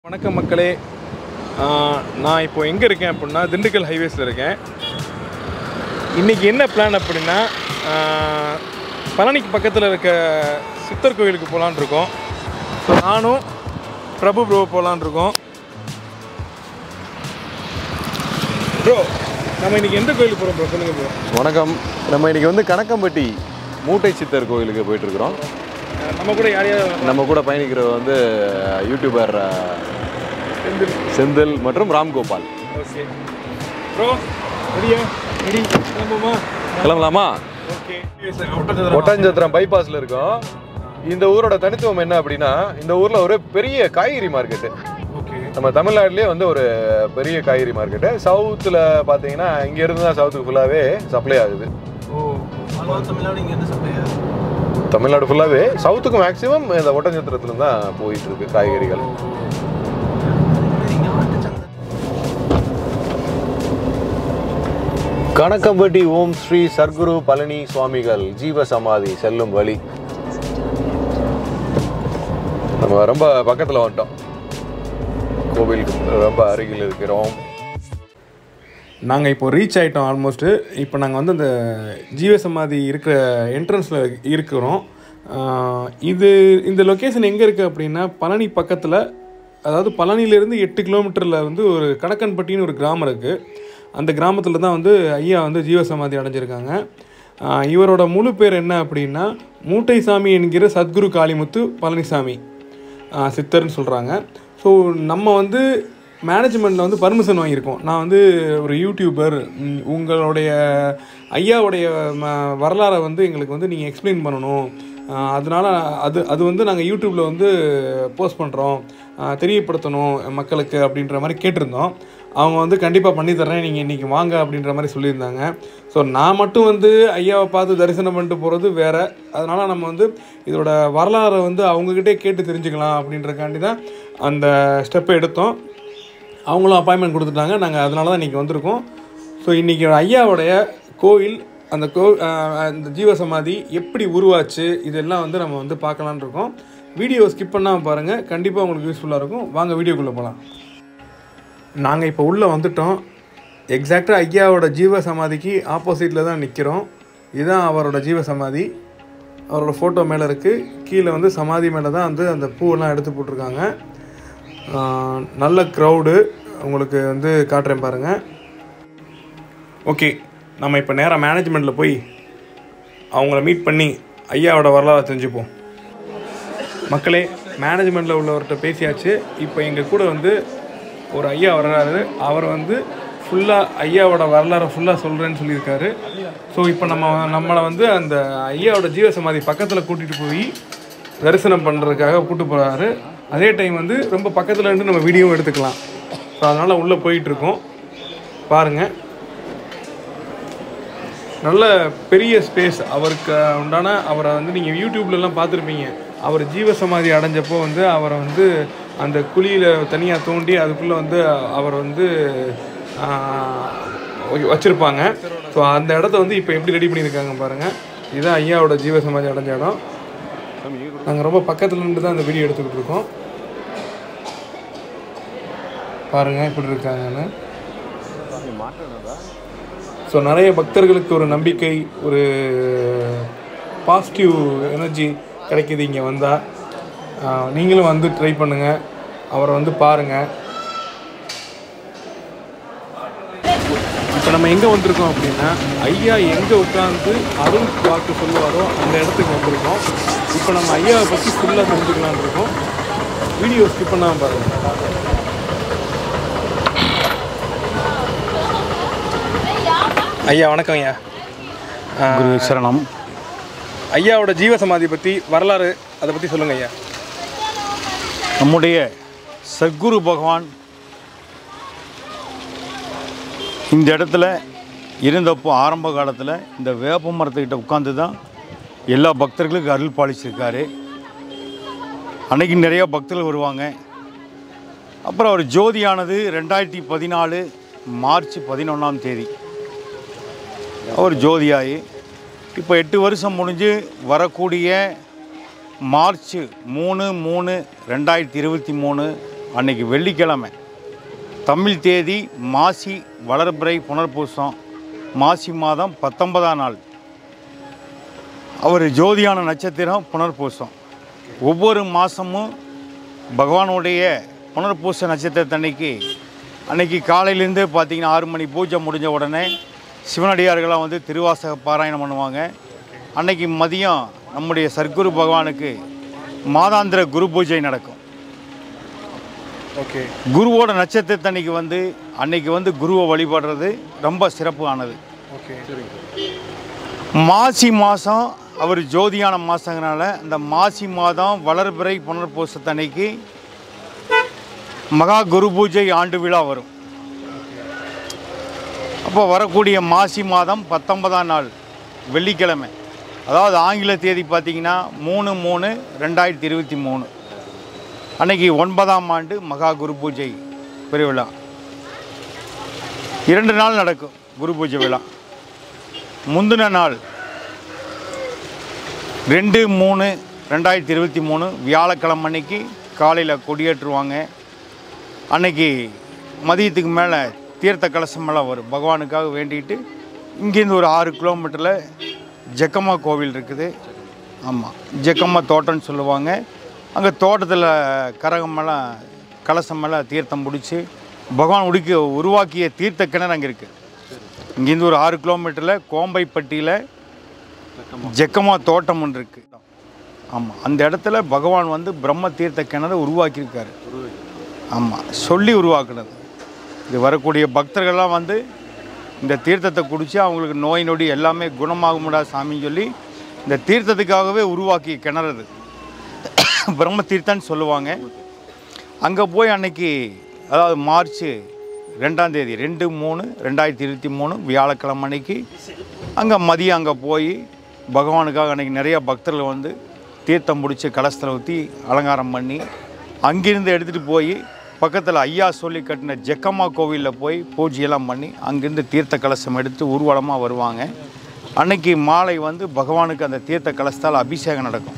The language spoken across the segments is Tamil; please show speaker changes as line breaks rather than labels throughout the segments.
வணக்கம் மக்களே ஆஹ் நான் இப்போ எங்கே இருக்கேன் அப்படின்னா திண்டுக்கல் ஹைவேஸில் இருக்கேன் இன்றைக்கி என்ன பிளான் அப்படின்னா ஆஹ் பழனிக்கு பக்கத்தில் இருக்க சித்தர் கோயிலுக்கு போகலான் இருக்கோம் ஸோ நானும் பிரபு ப்ரோ போகலான் இருக்கோம் ப்ரோ நம்ம இன்றைக்கி எந்த கோயிலுக்கு போகிறோம் ப்ரோ சொல்லுங்கள் ப்ரோ
வணக்கம் நம்ம இன்னைக்கு வந்து கணக்கம்பட்டி மூட்டை சித்தர் கோயிலுக்கு போயிட்டு இருக்கிறோம்
நம்ம கூட யார் யார்
நம்ம கூட பயணிக்கிறவர் வந்து யூடியூபர் அஹ், செந்தில் மற்றும் ராம்கோபால்
ஓகே ப்ரோ ரெடியா ரெடி கிளம்புமா
கிளம்பலாமா
ஓகே
ஒட்டஞ்சத்திரம் பைபாஸ்ல இருக்கோம் இந்த ஊரோட தனித்துவம் என்ன அப்படின்னா இந்த ஊர்ல ஒரு பெரிய காய்கறி மார்க்கெட்டு
ஓகே
நம்ம தமிழ்நாட்டிலே வந்து ஒரு பெரிய காய்கறி மார்க்கெட்டு சவுத்தில் பார்த்தீங்கன்னா இங்க இருந்து தான் சவுத்துக்கு ஃபுல்லாகவே சப்ளை ஆகுது
ஓ
தமிழ்நாடு ஃபுல்லாகவே சவுத்துக்கு மேக்ஸிமம் இந்த ஒட்டஞ்சத்திரத்துல தான் போயிட்டு இருக்கு காய்கறிகள் கணக்கம்பட்டி ஓம் ஸ்ரீ சர்க்குரு பழனி சுவாமிகள் ஜீவ சமாதி செல்லும் வழி நம்ம ரொம்ப பக்கத்தில் வந்துட்டோம் கோவிலுக்கு ரொம்ப அருகில் இருக்கிறோம்
நாங்கள் இப்போ ரீச் ஆகிட்டோம் ஆல்மோஸ்ட்டு இப்போ நாங்கள் வந்து அந்த ஜீவசமாதி இருக்கிற என்ட்ரன்ஸில் இருக்கிறோம் ஆஹ் இது இந்த லொக்கேஷன் எங்கே இருக்குது அப்படின்னா பழனி பக்கத்தில் அதாவது பழனியிலேருந்து எட்டு கிலோமீட்டரில் வந்து ஒரு கடக்கன்பட்டின்னு ஒரு கிராமம் இருக்குது அந்த கிராமத்தில் தான் வந்து ஐயா வந்து ஜீவசமாதி அடைஞ்சிருக்காங்க ஆஹ் இவரோட முழு பேர் என்ன அப்படின்னா மூட்டைசாமி என்கிற சத்குரு காளிமுத்து பழனிசாமி ஆஹ் சித்தர்னு சொல்கிறாங்க ஸோ நம்ம வந்து மேனேஜ்மெண்ட்டில் வந்து பர்மிஷன் வாங்கியிருக்கோம் நான் வந்து ஒரு யூடியூபர் ம், உங்களுடைய ஐயாவுடைய ம- வரலாறை வந்து எங்களுக்கு வந்து நீங்கள் எக்ஸ்பிளைன் பண்ணணும் ஆஹ் அதனால அது அது வந்து நாங்கள் யூடியூப்பில் வந்து போஸ்ட் பண்ணுறோம் தெரியப்படுத்தணும் மக்களுக்கு அப்படின்ற மாதிரி கேட்டிருந்தோம் அவங்க வந்து கண்டிப்பாக பண்ணி தர்றேன் நீங்கள் இன்றைக்கி வாங்க அப்படின்ற மாதிரி சொல்லியிருந்தாங்க ஸோ நான் மட்டும் வந்து ஐயாவை பார்த்து தரிசனம் பண்ணிட்டு போகிறது வேற அதனால் நம்ம வந்து இதோட வரலாறை வந்து அவங்கக்கிட்டே கேட்டு தெரிஞ்சுக்கலாம் அப்படின்றக்காண்டி தான் அந்த ஸ்டெப்பை எடுத்தோம் அவங்களும் அப்பாயின்மெண்ட் கொடுத்துட்டாங்க நாங்கள் அதனால தான் இன்றைக்கி வந்திருக்கோம் ஸோ இன்றைக்கி ஐயாவுடைய கோயில் அந்த கோ ஆஹ் அந்த ஜீவசமாதி எப்படி உருவாச்சு இதெல்லாம் வந்து நம்ம வந்து பார்க்கலான்னு இருக்கோம் வீடியோ ஸ்கிப் பண்ணாமல் பாருங்கள் கண்டிப்பாக உங்களுக்கு யூஸ்ஃபுல்லாக இருக்கும் வாங்க வீடியோக்குள்ளே போகலாம் நாங்கள் இப்போ உள்ளே வந்துட்டோம் எக்ஸாக்டாக ஐயாவோட ஜீவ சமாதிக்கு ஆப்போசிட்டில் தான் நிற்கிறோம் இதுதான் அவரோட ஜீவ சமாதி அவரோட ஃபோட்டோ மேலே இருக்குது கீழே வந்து சமாதி மேலே தான் வந்து அந்த பூவெல்லாம் எடுத்து போட்டிருக்காங்க ஆஹ் நல்ல க்ரௌடு உங்களுக்கு வந்து காட்டுறேன் பாருங்கள் ஓகே நம்ம இப்போ நேராக மேனேஜ்மெண்ட்டில் போய் அவங்கள மீட் பண்ணி ஐயாவோட வரலாறை தெரிஞ்சுப்போம் மக்களே மேனேஜ்மெண்ட்டில் உள்ளவர்கிட்ட பேசியாச்சு இப்போ எங்கள் கூட வந்து ஒரு ஐயா வர்றாரு அவர் வந்து ஃபுல்லாக ஐயாவோட வரலாறை ஃபுல்லாக சொல்கிறேன்னு சொல்லியிருக்காரு ஸோ இப்போ நம்ம நம்மளை வந்து அந்த ஐயாவோட ஜீவசமாதி பக்கத்தில் கூட்டிகிட்டு போய் தரிசனம் பண்ணுறதுக்காக கூட்டு போகிறாரு அதே டைம் வந்து ரொம்ப பக்கத்தில் இருந்து நம்ம வீடியோவும் எடுத்துக்கலாம் ஸோ அதனால் உள்ளே போயிட்டுருக்கோம் பாருங்கள் நல்ல பெரிய ஸ்பேஸ் அவருக்கு உண்டான அவரை வந்து நீங்கள் யூடியூப்லலாம் பார்த்துருப்பீங்க அவர் ஜீவசமாதி அடைஞ்சப்போ வந்து அவரை வந்து அந்த குழியில் தனியாக தோண்டி அதுக்குள்ளே வந்து அவர் வந்து வச்சுருப்பாங்க ஸோ அந்த இடத்த வந்து இப்போ எப்படி ரெடி பண்ணியிருக்காங்க பாருங்கள் இதுதான் ஐயாவோட ஜீவசமாதி அடைஞ்ச இடம் நாங்கள் ரொம்ப பக்கத்தில் நின்று தான் அந்த வீடியோ எடுத்துக்கிட்டு இருக்கோம் பாருங்கள் இப்படி இருக்காங்கன்னு ஸோ நிறைய பக்தர்களுக்கு ஒரு நம்பிக்கை ஒரு பாசிட்டிவ் எனர்ஜி கிடைக்கிது இங்கே வந்தால் நீங்களும் வந்து ட்ரை பண்ணுங்கள் அவரை வந்து பாருங்கள் இப்போ நம்ம எங்கே வந்திருக்கோம் அப்படின்னா ஐயா எங்கே உட்காந்து அருள் வாக்கு சொல்லுவாரோ அந்த இடத்துக்கு வந்திருக்கோம் இப்போ நம்ம ஐயாவை பற்றி ஃபுல்லாக தெரிஞ்சுக்கலாம்னு இருக்கோம் வீடியோ ஸ்கிப் பண்ணாமல் பாருங்கள் ஐயா வணக்கம் ஐயா
குரு சரணம்
ஐயாவோட ஜீவசமாதி பற்றி வரலாறு அதை பற்றி சொல்லுங்க ஐயா
நம்முடைய சத்குரு பகவான் இந்த இடத்துல இருந்தப்போ ஆரம்ப காலத்தில் இந்த வேப்ப மரத்துக்கிட்ட உட்காந்து தான் எல்லா பக்தர்களுக்கும் அருள் பாலிச்சிருக்காரு அன்னைக்கு நிறையா பக்தர்கள் வருவாங்க அப்புறம் அவர் ஜோதியானது ரெண்டாயிரத்தி பதினாலு மார்ச் பதினொன்றாம் தேதி அவர் ஜோதியாகி இப்போ எட்டு வருஷம் முடிஞ்சு வரக்கூடிய மார்ச் மூணு மூணு ரெண்டாயிரத்தி இருபத்தி மூணு அன்னைக்கு வெள்ளிக்கிழமை தமிழ் தேதி மாசி வளர்பிறை புனர்பூசம் மாசி மாதம் பத்தொன்பதாம் நாள் அவர் ஜோதியான நட்சத்திரம் புனர்பூசம் ஒவ்வொரு மாதமும் பகவானுடைய புனர்பூச நட்சத்திரத்தன்னைக்கு அன்னைக்கு காலையிலேருந்து பார்த்தீங்கன்னா ஆறு மணி பூஜை முடிஞ்ச உடனே சிவனடியார்கள்லாம் வந்து திருவாசக பாராயணம் பண்ணுவாங்க அன்னைக்கு மதியம் நம்முடைய சர்க்குரு பகவானுக்கு மாதாந்திர குரு பூஜை நடக்கும்
ஓகே
குருவோட நட்சத்திரத்தன்னைக்கு வந்து அன்னைக்கு வந்து குருவை வழிபடுறது ரொம்ப சிறப்பானது
ஓகே
மாசி மாதம் அவர் ஜோதியான மாதங்கிறனால இந்த மாசி மாதம் வளர்பிறை புனர்பூசத்தன்னைக்கு மகா குரு பூஜை ஆண்டு விழா வரும் அப்போ வரக்கூடிய மாசி மாதம் பத்தொன்பதாம் நாள் வெள்ளிக்கிழமை அதாவது ஆங்கில தேதி பார்த்தீங்கன்னா மூணு மூணு ரெண்டாயிரத்தி இருபத்தி மூணு அன்னைக்கு ஒன்பதாம் ஆண்டு மகா குரு பூஜை பெருவிழா இரண்டு நாள் நடக்கும் குரு பூஜை விழா முந்தின நாள் ரெண்டு மூணு ரெண்டாயிரத்தி இருபத்தி மூணு வியாழக்கிழமை அன்னைக்கு காலையில் கொடியேற்றுவாங்க அன்னைக்கு மதியத்துக்கு மேலே தீர்த்த கலசம் எல்லாம் வரும் பகவானுக்காக வேண்டிட்டு இங்கேருந்து ஒரு ஆறு கிலோமீட்டரில் ஜக்கம்மா கோவில் இருக்குது ஆமாம் ஜக்கம்மா தோட்டம்னு சொல்லுவாங்க அங்கே தோட்டத்தில் கரகமெல்லாம் கலசமெல்லாம் தீர்த்தம் பிடிச்சி பகவான் உடுக்கி உருவாக்கிய தீர்த்த கிணறு அங்கே இருக்குது இங்கேருந்து ஒரு ஆறு கிலோமீட்டரில் கோம்பைப்பட்டியில் ஜெக்கமா தோட்டம் ஒன்று இருக்கு ஆமாம் அந்த இடத்துல பகவான் வந்து பிரம்ம தீர்த்த கிணறு உருவாக்கியிருக்காரு ஆமாம் சொல்லி உருவாக்குனது இது வரக்கூடிய பக்தர்கள்லாம் வந்து இந்த தீர்த்தத்தை குடித்து அவங்களுக்கு நோய் நொடி எல்லாமே குணமாகும்டா சாமின்னு சொல்லி இந்த தீர்த்தத்துக்காகவே உருவாக்கிய கிணறு அது பிரம்ம தீர்த்தம்னு சொல்லுவாங்க அங்கே போய் அன்னைக்கு அதாவது மார்ச் ரெண்டாம் தேதி ரெண்டு மூணு ரெண்டாயிரத்தி இருபத்தி மூணு வியாழக்கிழமை அன்னைக்கு அங்கே மதியம் அங்கே போய் பகவானுக்காக அன்றைக்கி நிறைய பக்தர்கள் வந்து தீர்த்தம் பிடிச்சி கலசத்தில் ஊற்றி அலங்காரம் பண்ணி அங்கிருந்து எடுத்துகிட்டு போய் பக்கத்தில் ஐயா சொல்லி கட்டின ஜெக்கம்மா கோவிலில் போய் பூஜையெல்லாம் பண்ணி அங்கேருந்து தீர்த்த கலசம் எடுத்து ஊர்வலமாக வருவாங்க அன்னைக்கு மாலை வந்து பகவானுக்கு அந்த தீர்த்த கலசத்தால் அபிஷேகம் நடக்கும்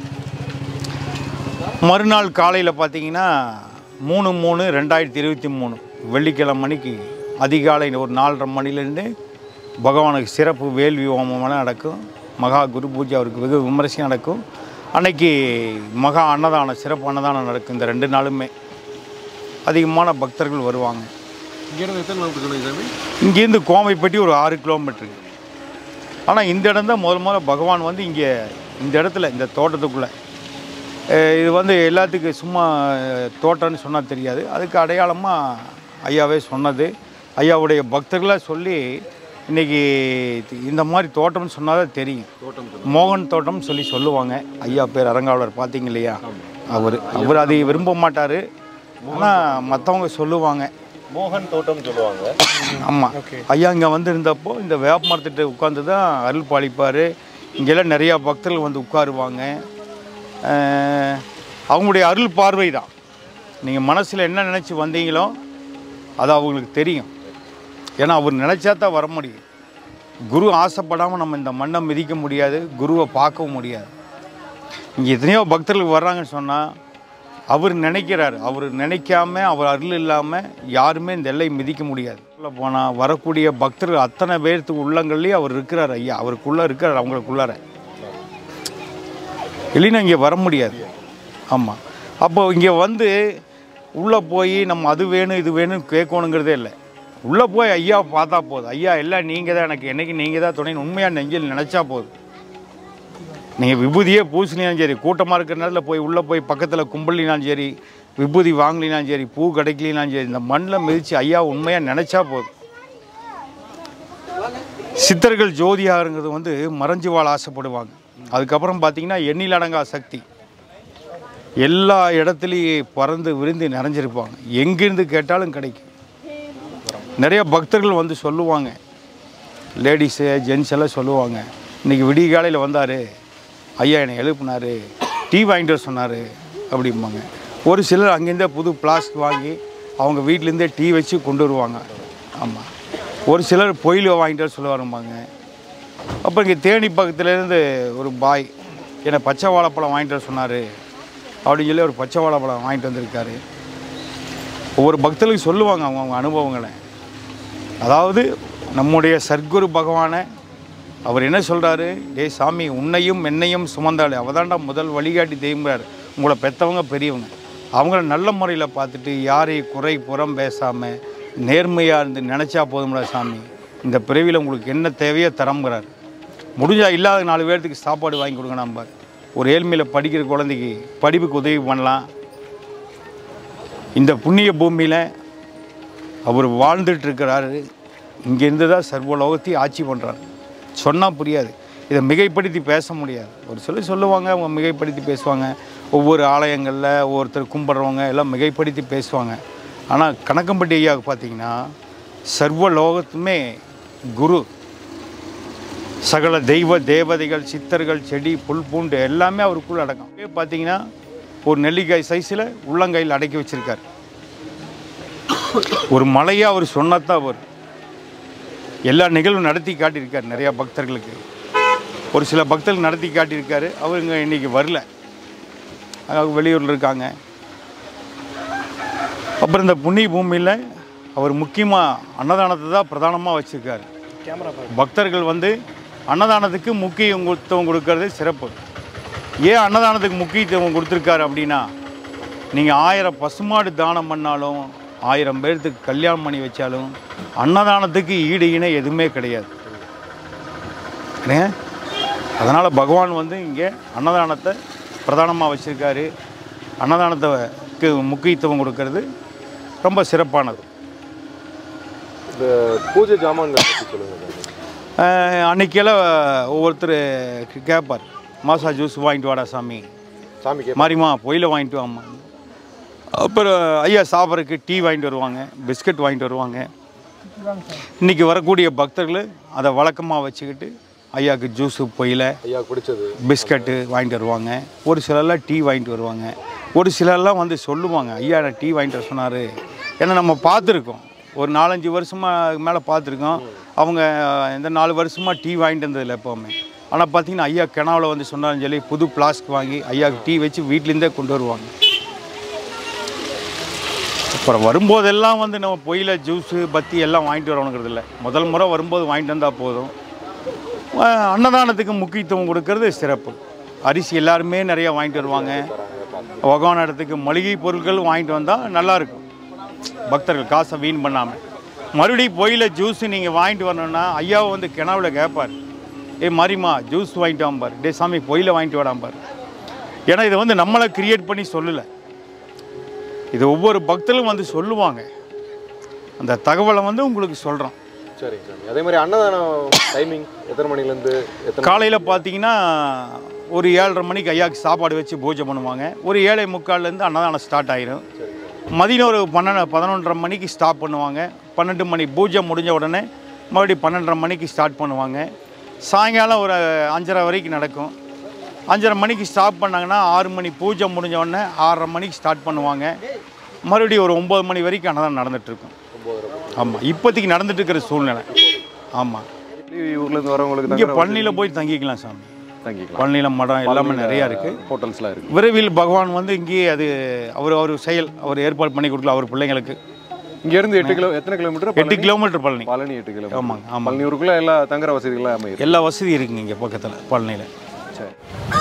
மறுநாள் காலையில் பார்த்தீங்கன்னா மூணு மூணு ரெண்டாயிரத்தி இருபத்தி மூணு வெள்ளிக்கிழமை மணிக்கு அதிகாலை ஒரு நாலரை மணிலேருந்து பகவானுக்கு சிறப்பு வேள்வி ஹோமமெல்லாம் நடக்கும் மகா குரு பூஜை அவருக்கு வெகு விமரிசையாக நடக்கும் அன்னைக்கு மகா அன்னதானம் சிறப்பு அன்னதானம் நடக்கும் இந்த ரெண்டு நாளுமே அதிகமான பக்தர்கள் வருவாங்க
இங்கேருந்து எத்தனை கிலோமீட்டர் சொன்னீங்க சாமி
இங்கேருந்து கோமைப்பட்டி ஒரு ஆறு கிலோமீட்டருக்கு ஆனால் இந்த இடம் தான் முதல் முதல்ல பகவான் வந்து இங்கே இந்த இடத்துல இந்த தோட்டத்துக்குள்ளே அஹ் இது வந்து எல்லாத்துக்கும் சும்மா அஹ், தோட்டம்னு சொன்னால் தெரியாது அதுக்கு அடையாளமாக ஐயாவே சொன்னது ஐயாவுடைய பக்தர்களாக சொல்லி இன்னைக்கு இந்த மாதிரி தோட்டம்னு சொன்னால் தான் தெரியும்
தோட்டம்
மோகன் தோட்டம்னு சொல்லி சொல்லுவாங்க ஐயா பேர் அரங்காவலர் பார்த்தீங்க இல்லையா அவர் அவர் அதை விரும்ப மாட்டார் ஆனால் மற்றவங்க சொல்லுவாங்க
மோகன் தோட்டம் சொல்லுவாங்க
ஆமாம் ஐயா இங்கே வந்து இருந்தப்போ இந்த வேப்ப மரத்திட்ட உட்காந்து தான் அருள் பாலிப்பார் இங்கெல்லாம் நிறையா பக்தர்கள் வந்து உட்காருவாங்க அஹ், அவங்களுடைய அருள் பார்வை தான் நீங்கள் மனசில் என்ன நினச்சி வந்தீங்களோ அது அவங்களுக்கு தெரியும் ஏன்னா அவர் நினச்சா தான் வர முடியும் குரு ஆசைப்படாமல் நம்ம இந்த மண்ணை மிதிக்க முடியாது குருவை பார்க்கவும் முடியாது இங்கே எத்தனையோ பக்தர்கள் வர்றாங்கன்னு சொன்னால் அவர் நினைக்கிறார் அவர் நினைக்காம அவர் அருள் இல்லாமல் யாருமே இந்த எல்லை மிதிக்க முடியாது உள்ள போனால் வரக்கூடிய பக்தர்கள் அத்தனை பேர்த்துக்கு உள்ளங்கள்லேயும் அவர் இருக்கிறார் ஐயா அவருக்குள்ளே இருக்கிறார் அவங்களுக்குள்ளார இல்லைன்னா இங்கே வர முடியாது ஆமாம் அப்போ இங்கே வந்து உள்ளே போய் நம்ம அது வேணும் இது வேணும்னு கேட்கணுங்கிறதே இல்லை உள்ளே போய் ஐயா பார்த்தா போதும் ஐயா எல்லாம் நீங்கள் தான் எனக்கு என்னைக்கு நீங்கள் தான் துணைன்னு உண்மையாக நெஞ்சில் நினச்சா போதும் நீங்கள் விபூதியே பூசினாலும் சரி கூட்டமாக இருக்கிற நேரத்தில் போய் உள்ளே போய் பக்கத்தில் கும்பலினாலும் சரி விபூதி வாங்கலினாலும் சரி பூ கிடைக்கலினாலும் சரி இந்த மண்ணில் மிதித்து ஐயா உண்மையாக நினச்சா போதும் சித்தர்கள் ஜோதியாருங்கிறது வந்து மறைஞ்சு வாழ ஆசைப்படுவாங்க அதுக்கப்புறம் பார்த்தீங்கன்னா எண்ணிலடங்கா சக்தி எல்லா இடத்துலையும் பறந்து விரிந்து நிறைஞ்சிருப்பாங்க எங்கேருந்து கேட்டாலும் கிடைக்கும் நிறைய பக்தர்கள் வந்து சொல்லுவாங்க லேடிஸு ஜென்ஸ் எல்லாம் சொல்லுவாங்க இன்றைக்கி விடிய காலையில் வந்தார் ஐயா என்னை எழுப்புனார் டீ வாங்கிட்டு வர சொன்னார் அப்படிம்பாங்க ஒரு சிலர் அங்கேருந்தே புது பிளாஸ்க் வாங்கி அவங்க வீட்டிலேருந்தே டீ வச்சு கொண்டு வருவாங்க ஆமாம் ஒரு சிலர் பொயில் வாங்கிட்டு வர சொல்லுவாரும்பாங்க அப்போ இங்கே தேனி பக்கத்துலேருந்து ஒரு பாய் என்னை பச்சை வாழைப்பழம் வாங்கிட்டு வர சொன்னார் அப்படின்னு சொல்லி ஒரு பச்சை வாழைப்பழம் வாங்கிட்டு வந்திருக்காரு ஒவ்வொரு பக்தர்களுக்கு சொல்லுவாங்க அவங்க அவங்க அனுபவங்களை அதாவது நம்முடைய சர்க்குரு பகவானை அவர் என்ன சொல்கிறாரு டேய் சாமி உன்னையும் என்னையும் சுமந்தாள் அவதாண்டா முதல் வழிகாட்டி தெய்வங்கிறார் உங்களை பெற்றவங்க பெரியவங்க அவங்கள நல்ல முறையில் பார்த்துட்டு யாரையும் குறை புறம் பேசாமல் நேர்மையாக இருந்து நினச்சா போதும்டா சாமி இந்த பிறவியில் உங்களுக்கு என்ன தேவையோ தரம்ங்கிறார் முடிஞ்சா இல்லாத நாலு பேர்த்துக்கு சாப்பாடு வாங்கி கொடுங்க நம்ம ஒரு ஏழ்மையில் படிக்கிற குழந்தைக்கு படிப்புக்கு உதவி பண்ணலாம் இந்த புண்ணிய பூமியில் அவர் வாழ்ந்துட்டு இருக்கிறாரு இங்கேருந்து தான் சர்வலோகத்தையும் ஆட்சி பண்ணுறாரு சொன்னால் புரியாது இதை மிகைப்படுத்தி பேச முடியாது ஒரு சிலர் சொல்லுவாங்க அவங்க மிகைப்படுத்தி பேசுவாங்க ஒவ்வொரு ஆலயங்களில் ஒவ்வொருத்தர் கும்பிட்றவங்க எல்லாம் மிகைப்படுத்தி பேசுவாங்க ஆனால் கணக்கம்பட்டி ஐயாவுக்கு பார்த்தீங்கன்னா சர்வலோகத்துமே குரு சகல தெய்வ தேவதைகள் சித்தர்கள் செடி புல் பூண்டு எல்லாமே அவருக்குள்ள அடக்கம் அப்படியே பார்த்தீங்கன்னா ஒரு நெல்லிக்காய் சைஸில் உள்ளங்கையில் அடக்கி வச்சிருக்காரு ஒரு மலையாக அவர் சொன்னதான் அவர் எல்லா நிகழ்வும் நடத்தி காட்டியிருக்கார் நிறையா பக்தர்களுக்கு ஒரு சில பக்தர்கள் நடத்தி காட்டியிருக்காரு அவருங்க இன்னைக்கு வரல அவங்க வெளியூரில் இருக்காங்க அப்புறம் இந்த புண்ணிய பூமியில் அவர் முக்கியமாக அன்னதானத்தை தான் பிரதானமாக வச்சுருக்காரு பக்தர்கள் வந்து அன்னதானத்துக்கு முக்கியத்துவம் கொடுக்கறது சிறப்பு ஏன் அன்னதானத்துக்கு முக்கியத்துவம் கொடுத்துருக்காரு அப்படின்னா நீங்கள் ஆயிரம் பசுமாடு தானம் பண்ணாலும் ஆயிரம் பேர்த்துக்கு கல்யாணம் பண்ணி வச்சாலும் அன்னதானத்துக்கு ஈடு இணை எதுவுமே கிடையாது அதனால் பகவான் வந்து இங்கே அன்னதானத்தை பிரதானமாக வச்சுருக்காரு அன்னதானத்துக்கு முக்கியத்துவம் கொடுக்கறது ரொம்ப சிறப்பானது
இந்த பூஜை ஜாமான்கள் பற்றி சொல்லுங்க
அஹ் அன்னைக்கெல்லாம் ஒவ்வொருத்தர் கேட்பார் மாசா ஜூஸ் வாங்கிட்டு வாடா சாமி
சாமி கே
மாரிமா பொயில வாங்கிட்டு வாம்மா அப்புறம் ஐயா சாப்பிட்றதுக்கு டீ வாங்கிட்டு வருவாங்க பிஸ்கட் வாங்கிட்டு வருவாங்க இன்றைக்கி வரக்கூடிய பக்தர்கள் அதை வழக்கமாக வச்சுக்கிட்டு ஐயாவுக்கு ஜூஸு பொயில
ஐயா பிடிச்சது
பிஸ்கட்டு வாங்கிட்டு வருவாங்க ஒரு சிலர்லாம் டீ வாங்கிட்டு வருவாங்க ஒரு சிலர்லாம் வந்து சொல்லுவாங்க ஐயா நான் டீ வாங்கிட்டு வர சொன்னார் ஏன்னா நம்ம பார்த்துருக்கோம் ஒரு நாலஞ்சு வருஷமாக மேலே பார்த்துருக்கோம் அவங்க இந்த நாலு வருஷமாக டீ வாங்கிட்டு வந்ததில்லை எப்போவுமே ஆனால் பார்த்தீங்கன்னா ஐயா கிணாவில் வந்து சொன்னாலும் சொல்லி புது பிளாஸ்க் வாங்கி ஐயாவுக்கு டீ வச்சு வீட்லேருந்தே கொண்டு வருவாங்க அப்புறம் வரும்போதெல்லாம் வந்து நம்ம பொயில ஜூஸு பத்தி எல்லாம் வாங்கிட்டு வரணுங்கிறது இல்லை முதல் முறை வரும்போது வாங்கிட்டு வந்தால் போதும் அஹ் அன்னதானத்துக்கு முக்கியத்துவம் கொடுக்கறது சிறப்பு அரிசி எல்லாருமே நிறைய வாங்கிட்டு வருவாங்க பகவான் இடத்துக்கு மளிகை பொருட்கள் வாங்கிட்டு வந்தால் நல்லாயிருக்கும் பக்தர்கள் காசை வீண் பண்ணாமல் மறுபடியும் பொயில ஜூஸ் நீங்கள் வாங்கிட்டு வரணும்னா ஐயாவை வந்து கிணவுல கேட்பார் ஏ மாரிம்மா ஜூஸ் வாங்கிட்டு வாம்பார் டே சாமி பொயில வாங்கிட்டு வாடாம்பார் ஏன்னா இதை வந்து நம்மளை கிரியேட் பண்ணி சொல்லலை இது ஒவ்வொரு பக்தர்களும் வந்து சொல்லுவாங்க அந்த தகவலை வந்து உங்களுக்கு சொல்கிறோம்
சரிங்க சாமி அதே மாதிரி அன்னதானம் டைமிங் எத்தனை மணிலேருந்து எத்தனை
காலையில் பார்த்தீங்கன்னா ஒரு ஏழரை மணிக்கு ஐயாவுக்கு சாப்பாடு வச்சு பூஜை பண்ணுவாங்க ஒரு ஏழை முக்கால்லேருந்து அன்னதானம் ஸ்டார்ட் ஆயிரும் மதியம் ஒரு பன்னெண்டு பதினொன்றரை மணிக்கு ஸ்டாப் பண்ணுவாங்க பன்னெண்டு மணி பூஜை முடிஞ்ச உடனே மறுபடியும் பன்னெண்டரை மணிக்கு ஸ்டார்ட் பண்ணுவாங்க சாயங்காலம் ஒரு அஞ்சரை வரைக்கும் நடக்கும் அஞ்சரை மணிக்கு ஸ்டாப் பண்ணாங்கன்னா ஆறு மணி பூஜை முடிஞ்ச உடனே ஆறரை மணிக்கு ஸ்டார்ட் பண்ணுவாங்க மறுபடியும் ஒரு ஒம்பது மணி வரைக்கும் அன்னதானம் நடந்துகிட்ருக்கும் ஆமாம் இப்போதைக்கு நடந்துட்டு இருக்கிற சூழ்நிலை ஆமாம்
ஊர்லேருந்து வரவங்களுக்கு
இங்கே
தங்குற
பழனியில் போய் தங்கிக்கலாம் சாமி
தங்கிக்கலாம்
பழனியில் மடம் எல்லாமே நிறையா இருக்குது
ஹோட்டல்ஸ்லாம் இருக்கு
விரைவில் பகவான் வந்து இங்கேயே அது அவர் அவர் செயல் அவர் ஏற்பாடு பண்ணி கொடுக்கல அவர் பிள்ளைங்களுக்கு
இங்க இருந்து எட்டு கிலோ எத்தனை கிலோமீட்டர்
எட்டு கிலோமீட்டர் பழனி
பழனி எட்டு கிலோமீட்டர்
ஆமாங்க ஆமாம்
பழனியூருக்குள்ள எல்லா தங்குற வசதிகள்லாம் அமையும்
எல்லா வசதியும் இருக்குங்க இங்கே பக்கத்தில் பழனியில்
சரி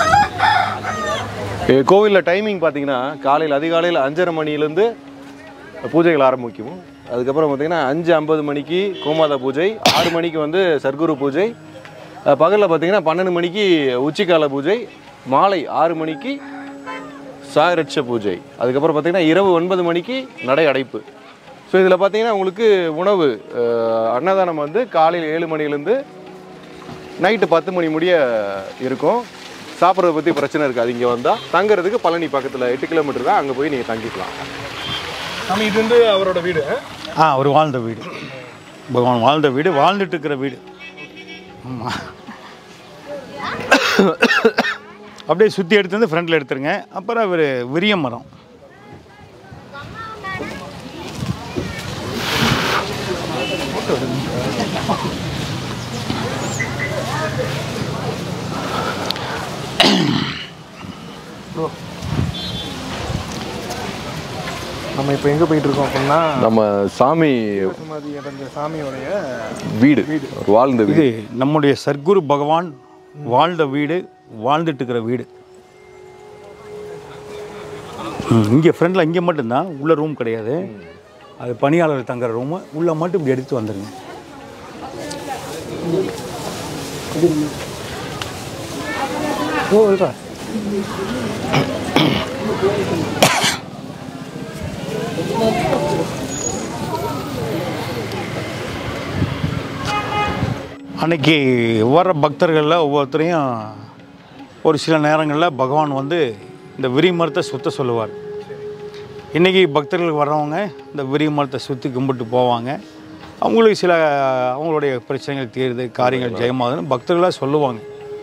கோவிலில் டைமிங் பார்த்தீங்கன்னா காலையில் அதிகாலையில் அஞ்சரை மணிலேருந்து பூஜைகள் ஆரம்பிக்கும் அதுக்கப்புறம் பார்த்தீங்கன்னா அஞ்சு ஐம்பது மணிக்கு கோமாதா பூஜை ஆறு மணிக்கு வந்து சர்க்குரு பூஜை பகலில் பார்த்தீங்கன்னா பன்னெண்டு மணிக்கு உச்சிக்கால பூஜை மாலை ஆறு மணிக்கு சாகரட்ச பூஜை அதுக்கப்புறம் பார்த்தீங்கன்னா இரவு ஒன்பது மணிக்கு நடை அடைப்பு ஸோ இதில் பார்த்தீங்கன்னா உங்களுக்கு உணவு அஹ், அன்னதானம் வந்து காலையில் ஏழு மணிலேருந்து நைட்டு பத்து மணி முடிய இருக்கும் சாப்பிட்றத பற்றி பிரச்சனை இருக்காது இங்கே வந்தால் தங்குறதுக்கு பழனி பக்கத்தில் எட்டு கிலோமீட்டர் தான் அங்கே போய் நீங்கள் தங்கிக்கலாம்
நம்ம இது வந்து அவரோட வீடு
ஆ அவர் வாழ்ந்த வீடு பகவான் வாழ்ந்த வீடு வாழ்ந்துட்டு இருக்கிற வீடு ஆமாம் அப்படியே சுற்றி எடுத்து வந்து ஃப்ரண்டில் எடுத்துருங்க அப்புறம் அவர் விரிய மரம்
நம்ம இப்போ எங்கே போயிட்டு இருக்கோம் அப்படின்னா
நம்ம சாமி
சமாதி அடைஞ்ச சாமியோடைய
வீடு ஒரு வாழ்ந்த வீடு
இது நம்முடைய சர்க்குரு பகவான் வாழ்ந்த வீடு வாழ்ந்துட்டு இருக்கிற வீடு இங்கே ஃப்ரெண்டில் இங்கே மட்டும்தான் உள்ள ரூம் கிடையாது அது பணியாளர் தங்குற ரூமு உள்ளே மட்டும் இப்படி எடுத்து வந்துருங்க ஓ இருக்கா அன்னைக்கு வர்ற பக்தர்களில் ஒவ்வொருத்தரையும் ஒரு சில நேரங்களில் பகவான் வந்து இந்த விரி மரத்தை சுத்த சொல்லுவார் இன்றைக்கி பக்தர்கள் வர்றவங்க இந்த விரி மரத்தை சுற்றி கும்பிட்டு போவாங்க அவங்களுக்கு சில அவங்களுடைய பிரச்சனைகள் தீருது காரியங்கள் ஜெயமாகுதுன்னு பக்தர்களாக சொல்லுவாங்க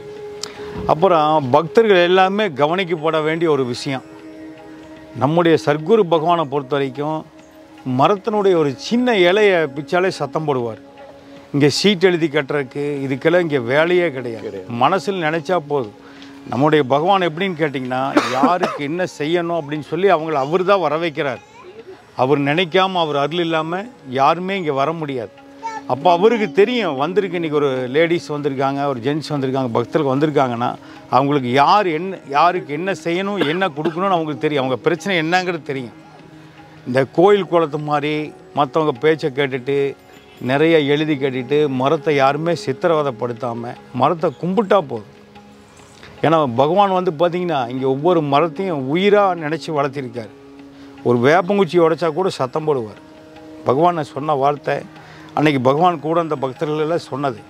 அப்புறம் பக்தர்கள் எல்லாமே கவனிக்கப்பட வேண்டிய ஒரு விஷயம் நம்முடைய சர்க்குரு பகவானை பொறுத்த வரைக்கும் மரத்தினுடைய ஒரு சின்ன இலையை பிச்சாலே சத்தம் போடுவார் இங்கே சீட் எழுதி கட்டுறதுக்கு இதுக்கெல்லாம் இங்கே வேலையே கிடையாது மனசில் நினச்சா போதும் நம்முடைய பகவான் எப்படின்னு கேட்டிங்கன்னா யாருக்கு என்ன செய்யணும் அப்படின்னு சொல்லி அவங்கள அவர் தான் வர வைக்கிறார் அவர் நினைக்காம அவர் அருள் இல்லாமல் யாருமே இங்கே வர முடியாது அப்போ அவருக்கு தெரியும் வந்திருக்கு இன்றைக்கி ஒரு லேடிஸ் வந்திருக்காங்க ஒரு ஜென்ட்ஸ் வந்திருக்காங்க பக்தர்கள் வந்திருக்காங்கன்னா அவங்களுக்கு யார் என்ன யாருக்கு என்ன செய்யணும் என்ன கொடுக்கணும்னு அவங்களுக்கு தெரியும் அவங்க பிரச்சனை என்னங்கிறது தெரியும் இந்த கோயில் குளத்து மாதிரி மற்றவங்க பேச்சை கேட்டுட்டு நிறைய எழுதி கேட்டுட்டு மரத்தை யாருமே சித்திரவதைப்படுத்தாமல் மரத்தை கும்பிட்டா போதும் ஏன்னா பகவான் வந்து பார்த்திங்கன்னா இங்கே ஒவ்வொரு மரத்தையும் உயிராக நினச்சி வளர்த்திருக்காரு ஒரு வேப்பங்குச்சி உடைச்சா கூட சத்தம் போடுவார் பகவானை சொன்ன வார்த்தை அன்னைக்கு பகவான் கூட அந்த பக்தர்கள் எல்லாம் சொன்னது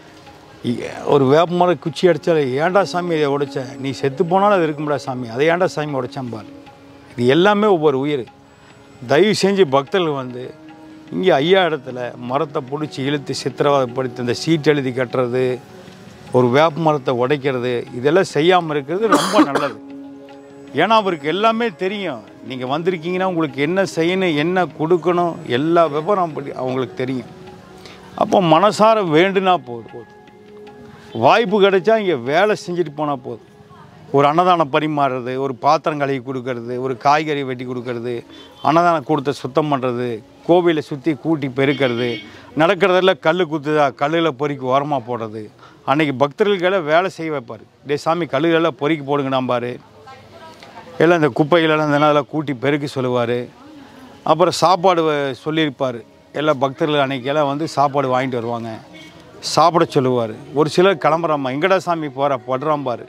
இ- ஒரு வேப்ப மரம் குச்சி அடித்தாலே ஏன்டா சாமி இதை உடைச்ச நீ செத்து போனாலும் அது இருக்கும்டா சாமி அதை ஏன்டா சாமி உடைச்சான் பாரு இது எல்லாமே ஒவ்வொரு உயிர் தயவு செஞ்சு பக்தர்கள் வந்து இங்கே ஐயா இடத்துல மரத்தை பிடிச்சி இழுத்து சித்திரவதைப்படுத்தி இந்த சீட் எழுதி கட்டுறது ஒரு வேப்ப மரத்தை உடைக்கிறது இதெல்லாம் செய்யாமல் இருக்கிறது ரொம்ப நல்லது ஏன்னா அவருக்கு எல்லாமே தெரியும் நீங்கள் வந்திருக்கீங்கன்னா உங்களுக்கு என்ன செய்யணும் என்ன கொடுக்கணும் எல்லா விவரம் அப்படி அவங்களுக்கு தெரியும் அப்போ மனசார வேண்டுனா போதும் வாய்ப்பு கிடைச்சா இங்கே வேலை செஞ்சுட்டு போனால் போதும் ஒரு அன்னதானம் பரிமாறுறது ஒரு பாத்திரம் கழுவி கொடுக்கறது ஒரு காய்கறி வெட்டி கொடுக்கறது அன்னதானம் கொடுத்த சுத்தம் பண்ணுறது கோவிலை சுற்றி கூட்டி பெருக்கிறது நடக்கிறதெல்லாம் கல் குத்துதா கல்லில் பொறுக்கி ஓரமாக போடுறது அன்னைக்கு பக்தர்களுக்கெல்லாம் வேலை செய்ய வைப்பார் டே சாமி கல்லுகளெல்லாம் பொறுக்கி போடுங்கண்ணா பாரு எல்லாம் இந்த குப்பைகளெல்லாம் இந்த நாளெல்லாம் கூட்டி பெருக்கி சொல்லுவார் அப்புறம் சாப்பாடு வ- சொல்லியிருப்பார் எல்லா பக்தர்கள் அன்னைக்கெல்லாம் வந்து சாப்பாடு வாங்கிட்டு வருவாங்க சாப்பிட சொல்லுவார் ஒரு சிலர் கிளம்புறாம்மா எங்கடா சாமி போகிற படுறான் பாரு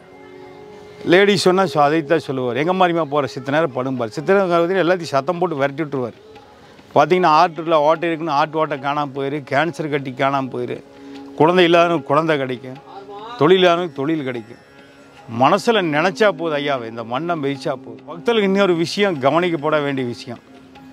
லேடிஸ் சொன்னால் ஸோ அதைத்தான் சொல்லுவார் எங்கே மாதிரிமா போகிற சித்த நேரம் படும்பார் சித்த நேரம் காலத்தில் எல்லாத்தையும் சத்தம் போட்டு விரட்டி விட்டுருவார் பார்த்தீங்கன்னா ஆற்றில் ஓட்டை இருக்குன்னு ஆட்டு ஓட்டை காணாமல் போயிரு கேன்சர் கட்டி காணாமல் போயிரு குழந்தை இல்லாதவனுக்கு குழந்தை கிடைக்கும் தொழில் இல்லாதவனுக்கு தொழில் கிடைக்கும் மனசில் நினச்சா போதும் ஐயாவை இந்த மண்ணை மெதிச்சா போதும் பக்தர்களுக்கு இன்னொரு விஷயம் கவனிக்கப்பட வேண்டிய விஷயம்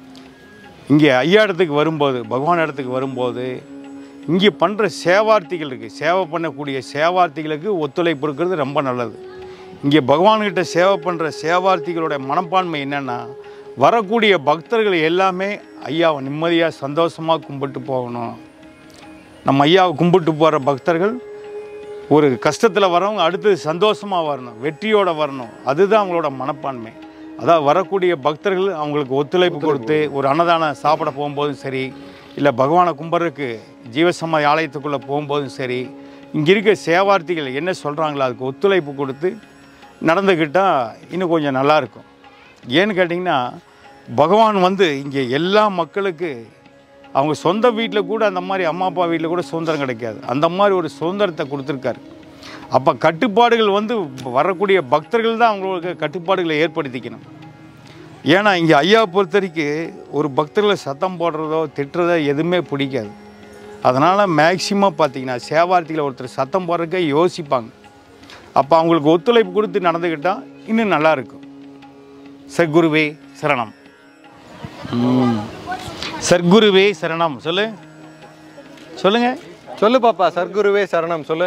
இங்கே ஐயா இடத்துக்கு வரும்போது பகவான் இடத்துக்கு வரும்போது இங்கே பண்ணுற சேவார்த்திகள் இருக்குது சேவை பண்ணக்கூடிய சேவார்த்திகளுக்கு ஒத்துழைப்பு இருக்கிறது ரொம்ப நல்லது இங்கே பகவான்கிட்ட சேவை பண்ணுற சேவார்த்திகளோட மனப்பான்மை என்னென்னா வரக்கூடிய பக்தர்கள் எல்லாமே ஐயாவை நிம்மதியாக சந்தோஷமாக கும்பிட்டு போகணும் நம்ம ஐயாவை கும்பிட்டு போகிற பக்தர்கள் ஒரு கஷ்டத்தில் வரவங்க அடுத்தது சந்தோஷமாக வரணும் வெற்றியோட வரணும் அதுதான் அவங்களோட மனப்பான்மை அதான் வரக்கூடிய பக்தர்கள் அவங்களுக்கு ஒத்துழைப்பு கொடுத்து ஒரு அன்னதானம் சாப்பிட போகும்போதும் சரி இல்லை பகவானை கும்பிட்றதுக்கு ஜீவசமாதி ஆலயத்துக்குள்ளே போகும்போதும் சரி இங்கே இருக்க சேவார்த்திகள் என்ன சொல்கிறாங்களோ அதுக்கு ஒத்துழைப்பு கொடுத்து நடந்துக்கிட்டால் இன்னும் கொஞ்சம் நல்லாயிருக்கும் ஏன்னு கேட்டிங்கன்னா பகவான் வந்து இங்கே எல்லா மக்களுக்கு அவங்க சொந்த வீட்டில் கூட அந்த மாதிரி அம்மா அப்பா வீட்டில் கூட சுதந்திரம் கிடைக்காது அந்த மாதிரி ஒரு சுதந்திரத்தை கொடுத்துருக்காரு அப்போ கட்டுப்பாடுகள் வந்து வரக்கூடிய பக்தர்கள் தான் அவங்களுக்கு கட்டுப்பாடுகளை ஏற்படுத்திக்கணும் ஏன்னா இங்கே ஐயா பொறுத்த வரைக்கும் ஒரு பக்தர்களை சத்தம் போடுறதோ திட்டுறதோ எதுவுமே பிடிக்காது அதனால் மேக்சிமம் பார்த்தீங்கன்னா சேவார்த்திகளை ஒருத்தர் சத்தம் போடுறதுக்கே யோசிப்பாங்க அப்போ அவங்களுக்கு ஒத்துழைப்பு கொடுத்து நடந்துக்கிட்டால் இன்னும் நல்லா இருக்கும் சர்க்குருவே சரணம் ம். சர்க்குருவே சரணம் சொல்லு சொல்லுங்க
சொல்லு பாப்பா சர்க்குருவே சரணம் சொல்லு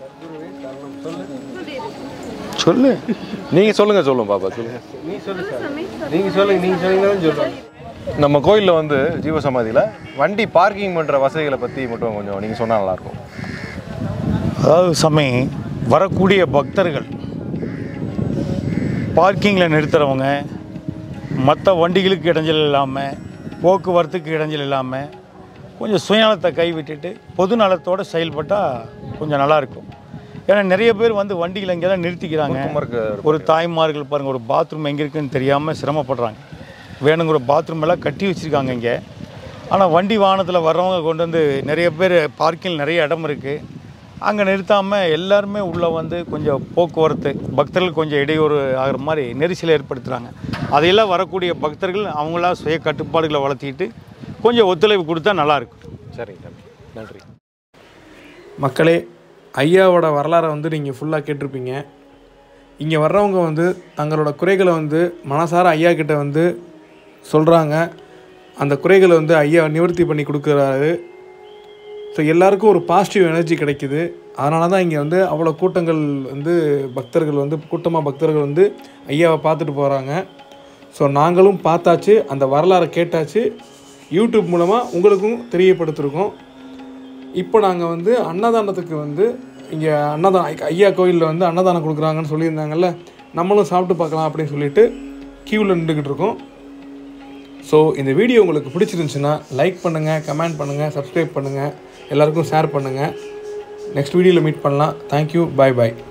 சொல்லு
நீங்க சொல்லுங்க சொல்லுங்க பாப்பா சொல்லுங்க
நீங்கள் சொல்லுங்க நீங்கள் சொன்னீங்கன்னா சொல்லுவாங்க
நம்ம கோயிலில் வந்து ஜீவசமாதியில் வண்டி பார்க்கிங் பண்ணுற வசதிகளை பற்றி மட்டும் கொஞ்சம் நீங்கள் சொன்னால் நல்லாயிருக்கும்
அதாவது சாமி வரக்கூடிய பக்தர்கள் பார்க்கிங்கில் நிறுத்துறவங்க மற்ற வண்டிகளுக்கு இடைஞ்சல் இல்லாமல் போக்குவரத்துக்கு இடைஞ்சல் இல்லாமல் கொஞ்சம் சுயநலத்தை கைவிட்டுட்டு பொது நலத்தோடு செயல்பட்டால் கொஞ்சம் நல்லாயிருக்கும் ஏன்னா நிறைய பேர் வந்து வண்டிகளை இங்கெல்லாம் நிறுத்திக்கிறாங்க ஒரு தாய்மார்கள் பாருங்கள் ஒரு பாத்ரூம் எங்கே இருக்குன்னு தெரியாமல் சிரமப்படுறாங்க வேணுங்கிற பாத்ரூம் எல்லாம் கட்டி வச்சுருக்காங்க இங்கே ஆனால் வண்டி வாகனத்தில் வர்றவங்க கொண்டு வந்து நிறைய பேர் பார்க்கிங் நிறைய இடம் இருக்குது அங்கே நிறுத்தாமல் எல்லாருமே உள்ளே வந்து கொஞ்சம் போக்குவரத்து பக்தர்கள் கொஞ்சம் இடையூறு ஆகிற மாதிரி நெரிசலை ஏற்படுத்துகிறாங்க அதையெல்லாம் வரக்கூடிய பக்தர்கள் அவங்களா சுய கட்டுப்பாடுகளை வளர்த்திட்டு கொஞ்சம் ஒத்துழைப்பு கொடுத்தா நல்லாயிருக்கும்
சரிங்க தம்பி நன்றி
மக்களே ஐயாவோட வரலாறை வந்து நீங்கள் ஃபுல்லாக கேட்டிருப்பீங்க இங்கே வர்றவங்க வந்து தங்களோட குறைகளை வந்து மனசார ஐயா கிட்ட வந்து சொல்கிறாங்க அந்த குறைகளை வந்து ஐயா நிவர்த்தி பண்ணி கொடுக்குறாரு ஸோ எல்லாருக்கும் ஒரு பாசிட்டிவ் எனர்ஜி கிடைக்குது அதனால தான் இங்கே வந்து அவ்வளோ கூட்டங்கள் வந்து பக்தர்கள் வந்து கூட்டமாக பக்தர்கள் வந்து ஐயாவை பார்த்துட்டு போகிறாங்க ஸோ நாங்களும் பார்த்தாச்சு அந்த வரலாறை கேட்டாச்சு யூடியூப் மூலமாக உங்களுக்கும் தெரியப்படுத்திருக்கோம் இப்போ நாங்கள் வந்து அன்னதானத்துக்கு வந்து இங்கே அன்னதானம் ஐயா கோயிலில் வந்து அன்னதானம் கொடுக்குறாங்கன்னு சொல்லியிருந்தாங்கல்ல நம்மளும் சாப்பிட்டு பார்க்கலாம் அப்படின்னு சொல்லிட்டு க்யூவில் நின்றுக்கிட்டு இருக்கோம் ஸோ இந்த வீடியோ உங்களுக்கு பிடிச்சிருந்துச்சுன்னா லைக் பண்ணுங்கள் கமெண்ட் பண்ணுங்கள் சப்ஸ்கிரைப் பண்ணுங்கள் எல்லாருக்கும் ஷேர் பண்ணுங்கள் நெக்ஸ்ட் வீடியோவில் மீட் பண்ணலாம் தேங்க்யூ பாய் பாய்